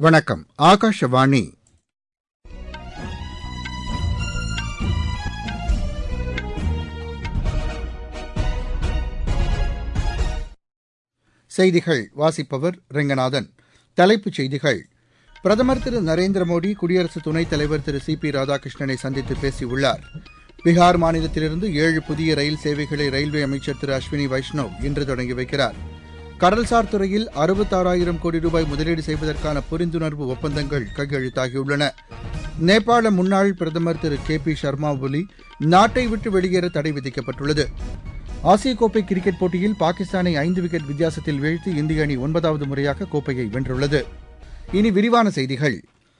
வணக்கம் ஆகாஷவாணி செய்திகள் வாசிப்பவர் ரெங்கநாதன் தலைப்புச் செய்திகள் பிரதமர் திரு நரேந்திர மோடி குடியரசு துணைத் தலைவர் திரு சி பி ராதாகிருஷ்ணனை சந்தித்து பேசியுள்ளார் பீகார் மாநிலத்திலிருந்து ஏழு புதிய ரயில் சேவைகளை ரயில்வே அமைச்சர் திரு அஸ்வினி வைஷ்ணவ் இன்று தொடங்கி வைக்கிறார் கடல்சார் துறையில் அறுபத்தாறாயிரம் கோடி ரூபாய் முதலீடு செய்வதற்கான புரிந்துணர்வு ஒப்பந்தங்கள் கையெழுத்தாகியுள்ளன நேபாள முன்னாள் பிரதமர் திரு கே பி சர்மா ஒலி நாட்டை விட்டு வெளியேற தடை விதிக்கப்பட்டுள்ளது ஆசிய கோப்பை கிரிக்கெட் போட்டியில் பாகிஸ்தானை ஐந்து விக்கெட் வித்தியாசத்தில் வீழ்த்தி இந்திய அணி ஒன்பதாவது முறையாக கோப்பையை வென்றுள்ளது இனி விரிவான செய்திகள்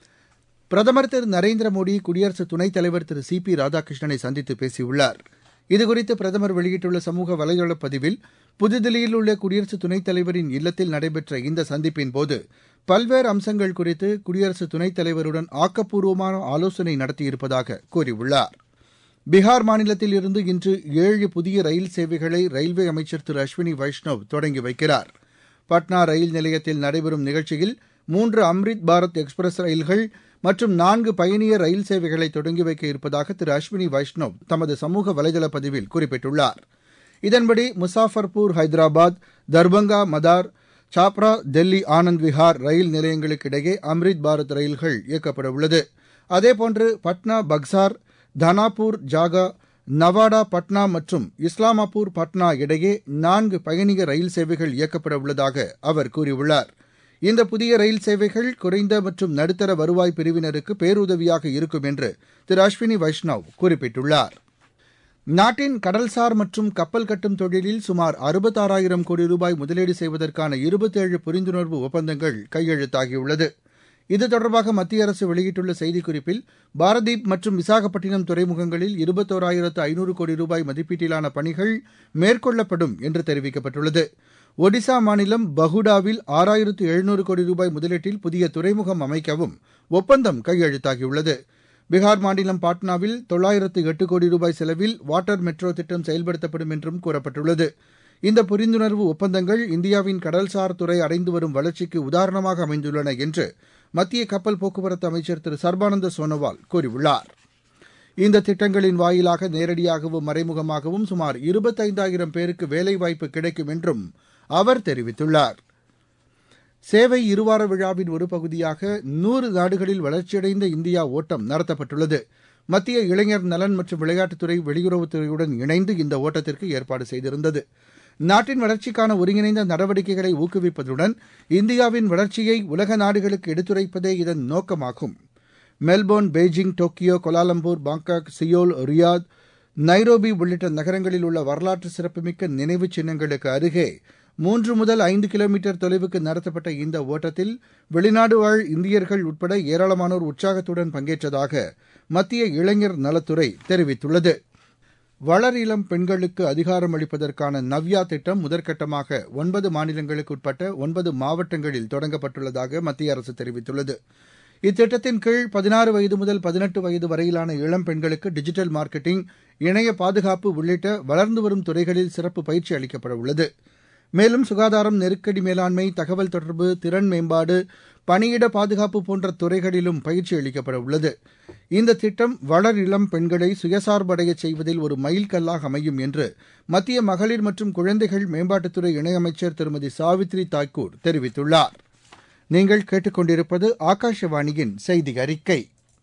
பிரதமர் திரு நரேந்திர மோடி குடியரசு துணைத் தலைவர் திரு சி பி ராதாகிருஷ்ணனை சந்தித்து பேசியுள்ளார் இதுகுறித்து பிரதமர் வெளியிட்டுள்ள சமூக வலைதள பதிவில் புதுதில்லியில் உள்ள குடியரசு துணைத் தலைவரின் இல்லத்தில் நடைபெற்ற இந்த சந்திப்பின் போது பல்வேறு அம்சங்கள் குறித்து குடியரசு துணைத் தலைவருடன் ஆக்கப்பூர்வமான ஆலோசனை நடத்தியிருப்பதாக கூறியுள்ளார் பீகார் மாநிலத்தில் இருந்து இன்று ஏழு புதிய ரயில் சேவைகளை ரயில்வே அமைச்சர் திரு அஸ்வினி வைஷ்ணவ் தொடங்கி வைக்கிறார் பட்னா ரயில் நிலையத்தில் நடைபெறும் நிகழ்ச்சியில் மூன்று அம்ரித் பாரத் எக்ஸ்பிரஸ் ரயில்கள் மற்றும் நான்கு பயணியர் ரயில் சேவைகளை தொடங்கி வைக்க இருப்பதாக திரு அஸ்வினி வைஷ்ணவ் தமது சமூக வலைதள பதிவில் குறிப்பிட்டுள்ளார் இதன்படி முசாஃபர்பூர் ஹைதராபாத் தர்பங்கா மதார் சாப்ரா டெல்லி ஆனந்த் விஹார் ரயில் நிலையங்களுக்கு இடையே அம்ரித் பாரத் ரயில்கள் இயக்கப்பட உள்ளது அதேபோன்று பட்னா பக்சார் தானாபூர் ஜாகா நவாடா பட்னா மற்றும் இஸ்லாமாபூர் பட்னா இடையே நான்கு பயணியர் ரயில் சேவைகள் இயக்கப்பட உள்ளதாக அவர் கூறியுள்ளார் இந்த புதிய ரயில் சேவைகள் குறைந்த மற்றும் நடுத்தர வருவாய் பிரிவினருக்கு பேருதவியாக இருக்கும் என்று திரு அஸ்வினி வைஷ்ணவ் குறிப்பிட்டுள்ளார் நாட்டின் கடல்சார் மற்றும் கப்பல் கட்டும் தொழிலில் சுமார் அறுபத்தாறாயிரம் கோடி ரூபாய் முதலீடு செய்வதற்கான இருபத்தேழு புரிந்துணர்வு ஒப்பந்தங்கள் கையெழுத்தாகியுள்ளது இது தொடர்பாக மத்திய அரசு வெளியிட்டுள்ள செய்திக்குறிப்பில் பாரதீப் மற்றும் விசாகப்பட்டினம் துறைமுகங்களில் இருபத்தோராயிரத்து ஐநூறு கோடி ரூபாய் மதிப்பீட்டிலான பணிகள் மேற்கொள்ளப்படும் என்று தெரிவிக்கப்பட்டுள்ளது ஒடிசா மாநிலம் பகுடாவில் ஆறாயிரத்து எழுநூறு கோடி ரூபாய் முதலீட்டில் புதிய துறைமுகம் அமைக்கவும் ஒப்பந்தம் கையெழுத்தாகியுள்ளது பீகார் மாநிலம் பாட்னாவில் தொள்ளாயிரத்து எட்டு கோடி ரூபாய் செலவில் வாட்டர் மெட்ரோ திட்டம் செயல்படுத்தப்படும் என்றும் கூறப்பட்டுள்ளது இந்த புரிந்துணர்வு ஒப்பந்தங்கள் இந்தியாவின் கடல்சார் துறை அடைந்து வரும் வளர்ச்சிக்கு உதாரணமாக அமைந்துள்ளன என்று மத்திய கப்பல் போக்குவரத்து அமைச்சர் திரு சர்பானந்த சோனோவால் கூறியுள்ளார் இந்த திட்டங்களின் வாயிலாக நேரடியாகவும் மறைமுகமாகவும் சுமார் இருபத்தைந்தாயிரம் பேருக்கு வேலைவாய்ப்பு கிடைக்கும் என்றும் அவர் தெரிவித்துள்ளார் சேவை இருவார விழாவின் ஒரு பகுதியாக நூறு நாடுகளில் வளர்ச்சியடைந்த இந்தியா ஓட்டம் நடத்தப்பட்டுள்ளது மத்திய இளைஞர் நலன் மற்றும் விளையாட்டுத்துறை வெளியுறவுத்துறையுடன் இணைந்து இந்த ஓட்டத்திற்கு ஏற்பாடு செய்திருந்தது நாட்டின் வளர்ச்சிக்கான ஒருங்கிணைந்த நடவடிக்கைகளை ஊக்குவிப்பதுடன் இந்தியாவின் வளர்ச்சியை உலக நாடுகளுக்கு எடுத்துரைப்பதே இதன் நோக்கமாகும் Melbourne Beijing Tokyo Kuala Lumpur Bangkok Seoul Riyadh Nairobi உள்ளிட்ட நகரங்களில் உள்ள வரலாற்று சிறப்புமிக்க நினைவுச் சின்னங்களுக்கு அருகே மூன்று முதல் ஐந்து கிலோமீட்டர் தொலைவுக்கு நடத்தப்பட்ட இந்த ஓட்டத்தில் வெளிநாடு வாழ் இந்தியர்கள் உட்பட ஏராளமானோர் உற்சாகத்துடன் பங்கேற்றதாக மத்திய இளைஞர் நலத்துறை தெரிவித்துள்ளது வளர் இளம் பெண்களுக்கு அதிகாரம் அளிப்பதற்கான நவ்யா திட்டம் முதற்கட்டமாக ஒன்பது மாநிலங்களுக்கு உட்பட்ட ஒன்பது மாவட்டங்களில் தொடங்கப்பட்டுள்ளதாக மத்திய அரசு தெரிவித்துள்ளது இத்திட்டத்தின் கீழ் பதினாறு வயது முதல் பதினெட்டு வயது வரையிலான இளம் பெண்களுக்கு டிஜிட்டல் மார்க்கெட்டிங் இணைய பாதுகாப்பு உள்ளிட்ட வளர்ந்து வரும் துறைகளில் சிறப்பு பயிற்சி அளிக்கப்பட உள்ளது மேலும் சுகாதாரம் நெருக்கடி மேலாண்மை தகவல் தொடர்பு திறன் மேம்பாடு பணியிட பாதுகாப்பு போன்ற துறைகளிலும் பயிற்சி அளிக்கப்பட உள்ளது இந்த திட்டம் வளர் இளம் பெண்களை சுயசார்படைய செய்வதில் ஒரு மைல்கல்லாக அமையும் என்று மத்திய மகளிர் மற்றும் குழந்தைகள் மேம்பாட்டுத்துறை இணையமைச்சர் திருமதி சாவித்ரி தாக்கூர் தெரிவித்துள்ளார் நீங்கள் கேட்டுக்கொண்டிருப்பது ஆகாஷவாணியின் செய்தி அறிக்கை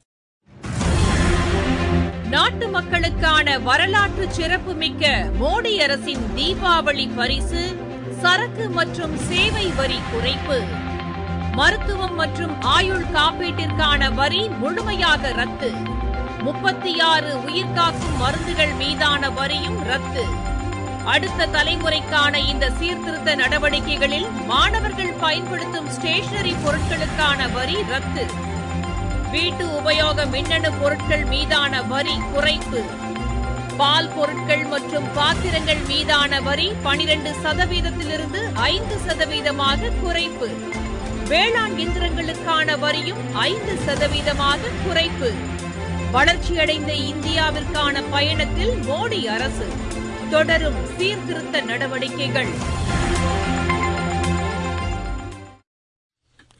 நாட்டு மக்களுக்கான வரலாற்று சிறப்புமிக்க மோடி அரசின் தீபாவளி பரிசு சரக்கு மற்றும் சேவை வரி குறைப்பு மருத்துவம் மற்றும் ஆயுள் காப்பீட்டிற்கான வரி முழுமையாக ரத்து முப்பத்தி ஆறு உயிர்காக்கும் மருந்துகள் மீதான வரியும் ரத்து அடுத்த தலைமுறைக்கான இந்த சீர்திருத்த நடவடிக்கைகளில் மாணவர்கள் பயன்படுத்தும் ஸ்டேஷனரி பொருட்களுக்கான வரி ரத்து வீட்டு உபயோக மின்னணு பொருட்கள் மீதான வரி குறைப்பு பால் பொருட்கள் மற்றும் பாத்திரங்கள் மீதான வரி பனிரெண்டு சதவீதத்திலிருந்து ஐந்து சதவீதமாக குறைப்பு வேளாண் இயந்திரங்களுக்கான வரியும் ஐந்து சதவீதமாக குறைப்பு வளர்ச்சியடைந்த இந்தியாவிற்கான பயணத்தில் மோடி அரசு தொடரும் சீர்திருத்த நடவடிக்கைகள்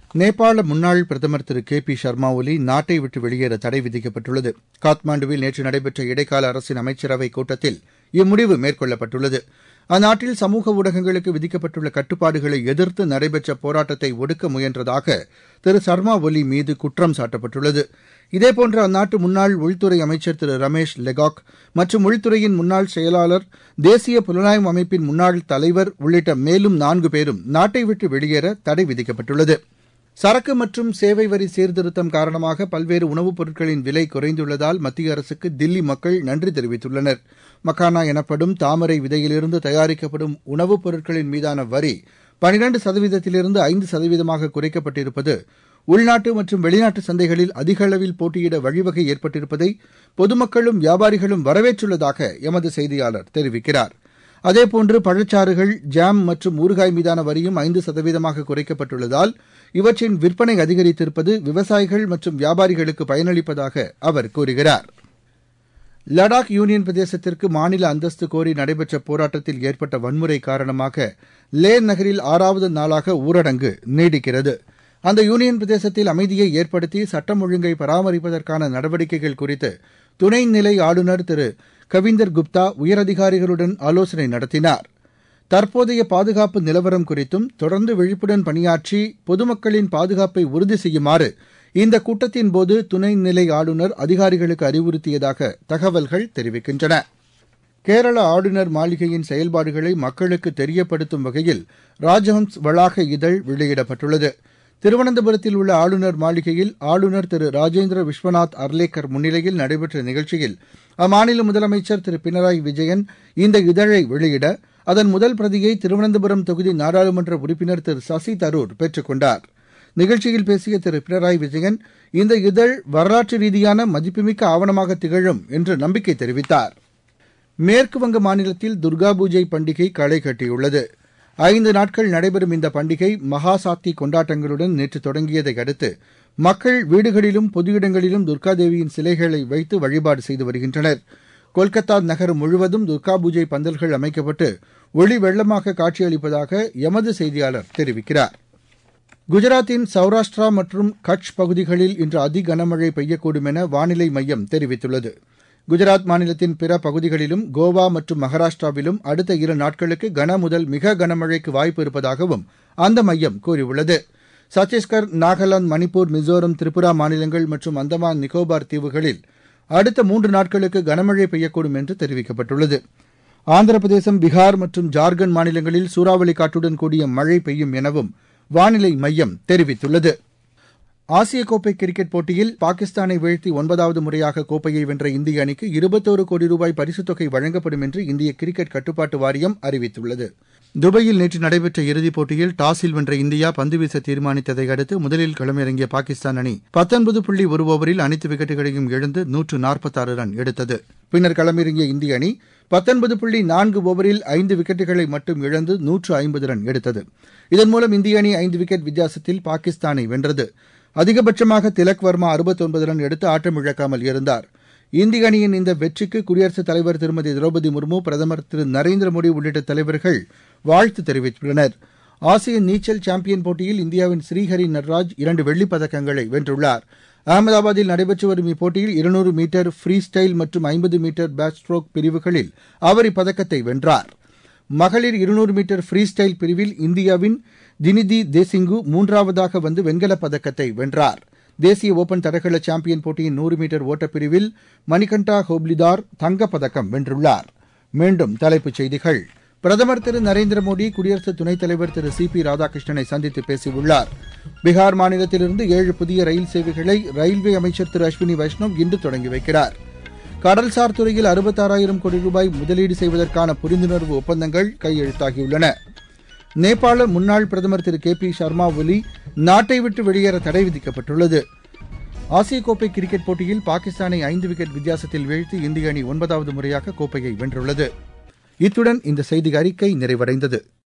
நேபாள முன்னாள் பிரதமர் திரு கே பி சர்மா ஒலி நாட்டை விட்டு வெளியேற தடை விதிக்கப்பட்டுள்ளது காத்மாண்டுவில் நேற்று நடைபெற்ற இடைக்கால அரசின் அமைச்சரவைக் கூட்டத்தில் இம்முடிவு மேற்கொள்ளப்பட்டுள்ளது அந்நாட்டில் சமூக ஊடகங்களுக்கு விதிக்கப்பட்டுள்ள கட்டுப்பாடுகளை எதிர்த்து நடைபெற்ற போராட்டத்தை ஒடுக்க முயன்றதாக திரு சர்மா ஒலி மீது குற்றம் சாட்டப்பட்டுள்ளது இதேபோன்று அந்நாட்டு முன்னாள் உள்துறை அமைச்சர் திரு ரமேஷ் லெகாக் மற்றும் உள்துறையின் முன்னாள் செயலாளர் தேசிய புலனாய்வு அமைப்பின் முன்னாள் தலைவர் உள்ளிட்ட மேலும் நான்கு பேரும் நாட்டை விட்டு வெளியேற தடை விதிக்கப்பட்டுள்ளது சரக்கு மற்றும் சேவை வரி சீர்திருத்தம் காரணமாக பல்வேறு உணவுப் பொருட்களின் விலை குறைந்துள்ளதால் மத்திய அரசுக்கு தில்லி மக்கள் நன்றி தெரிவித்துள்ளனர் மக்கானா எனப்படும் தாமரை விதையிலிருந்து தயாரிக்கப்படும் உணவுப் பொருட்களின் மீதான வரி பனிரண்டு சதவீதத்திலிருந்து ஐந்து சதவீதமாக குறைக்கப்பட்டிருப்பது உள்நாட்டு மற்றும் வெளிநாட்டு சந்தைகளில் அதிக அளவில் போட்டியிட வழிவகை ஏற்பட்டிருப்பதை பொதுமக்களும் வியாபாரிகளும் வரவேற்றுள்ளதாக எமது செய்தியாளர் தெரிவிக்கிறார் அதேபோன்று பழச்சாறுகள் ஜாம் மற்றும் ஊறுகாய் மீதான வரியும் ஐந்து சதவீதமாக குறைக்கப்பட்டுள்ளதால் இவற்றின் விற்பனை அதிகரித்திருப்பது விவசாயிகள் மற்றும் வியாபாரிகளுக்கு பயனளிப்பதாக அவர் கூறுகிறார் லடாக் யூனியன் பிரதேசத்திற்கு மாநில அந்தஸ்து கோரி நடைபெற்ற போராட்டத்தில் ஏற்பட்ட வன்முறை காரணமாக லே நகரில் ஆறாவது நாளாக ஊரடங்கு நீடிக்கிறது அந்த யூனியன் பிரதேசத்தில் அமைதியை ஏற்படுத்தி சட்டம் ஒழுங்கை பராமரிப்பதற்கான நடவடிக்கைகள் குறித்து துணைநிலை ஆளுநர் திரு கவிந்தர் குப்தா உயரதிகாரிகளுடன் ஆலோசனை நடத்தினார் தற்போதைய பாதுகாப்பு நிலவரம் குறித்தும் தொடர்ந்து விழிப்புடன் பணியாற்றி பொதுமக்களின் பாதுகாப்பை உறுதி செய்யுமாறு இந்த கூட்டத்தின் போது துணைநிலை ஆளுநர் அதிகாரிகளுக்கு அறிவுறுத்தியதாக தகவல்கள் தெரிவிக்கின்றன கேரள ஆளுநர் மாளிகையின் செயல்பாடுகளை மக்களுக்கு தெரியப்படுத்தும் வகையில் ராஜஹம்ஸ் வளாக இதழ் வெளியிடப்பட்டுள்ளது திருவனந்தபுரத்தில் உள்ள ஆளுநர் மாளிகையில் ஆளுநர் திரு ராஜேந்திர விஸ்வநாத் அர்லேக்கர் முன்னிலையில் நடைபெற்ற நிகழ்ச்சியில் அம்மாநில முதலமைச்சர் திரு பினராயி விஜயன் இந்த இதழை வெளியிட அதன் முதல் பிரதியை திருவனந்தபுரம் தொகுதி நாடாளுமன்ற உறுப்பினர் திரு சசி தரூர் பெற்றுக் கொண்டார் நிகழ்ச்சியில் பேசிய திரு பினராயி விஜயன் இந்த இதழ் வரலாற்று ரீதியான மதிப்புமிக்க ஆவணமாக திகழும் என்று நம்பிக்கை தெரிவித்தார் மேற்குவங்க மாநிலத்தில் துர்கா பூஜை பண்டிகை களை கட்டியுள்ளது ஐந்து நாட்கள் நடைபெறும் இந்த பண்டிகை மகாசாத்தி கொண்டாட்டங்களுடன் நேற்று தொடங்கியதை அடுத்து மக்கள் வீடுகளிலும் பொது இடங்களிலும் துர்காதேவியின் சிலைகளை வைத்து வழிபாடு செய்து வருகின்றனர் கொல்கத்தா நகரம் முழுவதும் துர்கா பூஜை பந்தல்கள் அமைக்கப்பட்டு ஒளி வெள்ளமாக காட்சியளிப்பதாக எமது செய்தியாளர் தெரிவிக்கிறார் குஜராத்தின் சௌராஷ்டிரா மற்றும் கட்ச் பகுதிகளில் இன்று அதி கனமழை பெய்யக்கூடும் என வானிலை மையம் தெரிவித்துள்ளது குஜராத் மாநிலத்தின் பிற பகுதிகளிலும் கோவா மற்றும் மகாராஷ்டிராவிலும் அடுத்த இரு நாட்களுக்கு கன முதல் மிக கனமழைக்கு வாய்ப்பு இருப்பதாகவும் அந்த மையம் கூறியுள்ளது சத்தீஸ்கர் நாகாலாந்து மணிப்பூர் மிசோரம் திரிபுரா மாநிலங்கள் மற்றும் அந்தமான் நிக்கோபார் தீவுகளில் அடுத்த மூன்று நாட்களுக்கு கனமழை பெய்யக்கூடும் என்று தெரிவிக்கப்பட்டுள்ளது ஆந்திர பிரதேசம் பீகார் மற்றும் ஜார்க்கண்ட் மாநிலங்களில் சூறாவளி காற்றுடன் கூடிய மழை பெய்யும் எனவும் வானிலை மையம் தெரிவித்துள்ளது ஆசிய கோப்பை கிரிக்கெட் போட்டியில் பாகிஸ்தானை வீழ்த்தி ஒன்பதாவது முறையாக கோப்பையை வென்ற இந்திய அணிக்கு இருபத்தோரு கோடி ரூபாய் பரிசுத் தொகை வழங்கப்படும் என்று இந்திய கிரிக்கெட் கட்டுப்பாட்டு வாரியம் அறிவித்துள்ளது துபாயில் நேற்று நடைபெற்ற இறுதிப் போட்டியில் டாஸில் வென்ற இந்தியா பந்துவீச தீர்மானித்ததை அடுத்து முதலில் களமிறங்கிய பாகிஸ்தான் அணி பத்தொன்பது புள்ளி ஒரு ஓவரில் அனைத்து விக்கெட்டுகளையும் இழந்து நூற்று நாற்பத்தாறு ரன் எடுத்தது பின்னர் களமிறங்கிய இந்திய அணி பத்தொன்பது புள்ளி நான்கு ஓவரில் ஐந்து விக்கெட்டுகளை மட்டும் இழந்து நூற்று ஐம்பது ரன் எடுத்தது இதன் மூலம் இந்திய அணி ஐந்து விக்கெட் வித்தியாசத்தில் பாகிஸ்தானை வென்றது அதிகபட்சமாக திலக் வர்மா அறுபத்தொன்பது ரன் எடுத்து ஆட்டம் இழக்காமல் இருந்தார் இந்திய அணியின் இந்த வெற்றிக்கு குடியரசுத் தலைவர் திருமதி திரௌபதி முர்மு பிரதமர் திரு நரேந்திர மோடி உள்ளிட்ட தலைவர்கள் வாழ்த்து தெரிவித்துள்ளனர் ஆசிய நீச்சல் சாம்பியன் போட்டியில் இந்தியாவின் ஸ்ரீஹரி நட்ராஜ் இரண்டு வெள்ளிப் பதக்கங்களை வென்றுள்ளார் அகமதாபாத்தில் நடைபெற்று வரும் இப்போட்டியில் இருநூறு மீட்டர் ஃப்ரீ ஸ்டைல் மற்றும் ஐம்பது மீட்டர் பேக் ஸ்ட்ரோக் பிரிவுகளில் அவர் இப்பதக்கத்தை வென்றார் மகளிர் இருநூறு மீட்டர் ஃப்ரீ ஸ்டைல் பிரிவில் இந்தியாவின் தினிதி தேசிங்கு மூன்றாவதாக வந்து வெண்கலப் பதக்கத்தை வென்றார் தேசிய ஓபன் தடகள சாம்பியன் போட்டியின் நூறு மீட்டர் ஓட்டப்பிரிவில் மணிகண்டா ஹோப்லிதார் தங்கப்பதக்கம் வென்றுள்ளார் மீண்டும் தலைப்புச் செய்திகள் பிரதமர் திரு நரேந்திர மோடி குடியரசு துணைத் தலைவர் திரு சி பி ராதாகிருஷ்ணனை சந்தித்து பேசியுள்ளார் பீகார் மாநிலத்திலிருந்து ஏழு புதிய ரயில் சேவைகளை ரயில்வே அமைச்சர் திரு அஸ்வினி வைஷ்ணவ் இன்று தொடங்கி வைக்கிறார் கடல்சார் துறையில் அறுபத்தாறாயிரம் கோடி ரூபாய் முதலீடு செய்வதற்கான புரிந்துணர்வு ஒப்பந்தங்கள் கையெழுத்தாகியுள்ளன நேபாள முன்னாள் பிரதமர் திரு கே பி சர்மா ஒலி நாட்டை விட்டு வெளியேற தடை விதிக்கப்பட்டுள்ளது ஆசிய கோப்பை கிரிக்கெட் போட்டியில் பாகிஸ்தானை ஐந்து விக்கெட் வித்தியாசத்தில் வீழ்த்தி இந்திய அணி ஒன்பதாவது முறையாக கோப்பையை வென்றுள்ளது இத்துடன் இந்த செய்தி அறிக்கை நிறைவடைந்தது